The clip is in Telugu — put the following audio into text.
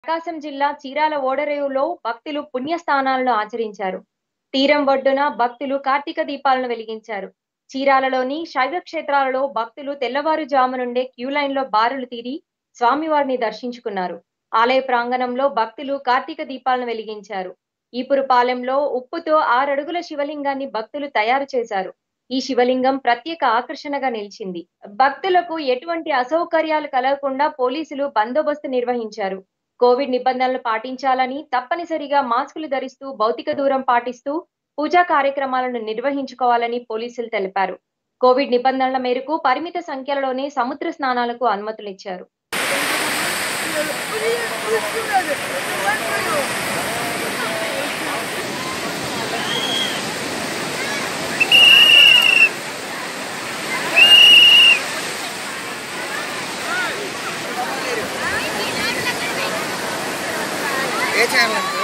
ప్రకాశం జిల్లా చీరాల ఓడరేవులో భక్తులు పుణ్యస్థానాలను ఆచరించారు తీరం ఒడ్డున భక్తులు కార్తీక దీపాలను వెలిగించారు చీరాలలోని శైవ క్షేత్రాలలో భక్తులు తెల్లవారుజాము నుండే క్యూ లైన్ లో బారులు తీరి స్వామివారిని దర్శించుకున్నారు ఆలయ ప్రాంగణంలో భక్తులు కార్తీక దీపాలను వెలిగించారు ఈపురుపాలెంలో ఉప్పుతో ఆరడుగుల శివలింగాన్ని భక్తులు తయారు చేశారు ఈ శివలింగం ప్రత్యేక ఆకర్షణగా నిలిచింది భక్తులకు ఎటువంటి అసౌకర్యాలు కలగకుండా పోలీసులు బందోబస్తు నిర్వహించారు కోవిడ్ నిబంధనలు పాటించాలని తప్పనిసరిగా మాస్కులు ధరిస్తూ భౌతిక దూరం పాటిస్తూ పూజా కార్యక్రమాలను నిర్వహించుకోవాలని పోలీసులు తెలిపారు కోవిడ్ నిబంధనల మేరకు పరిమిత సంఖ్యలోనే సముద్ర స్నానాలకు అనుమతులిచ్చారు ఏ ఛానల్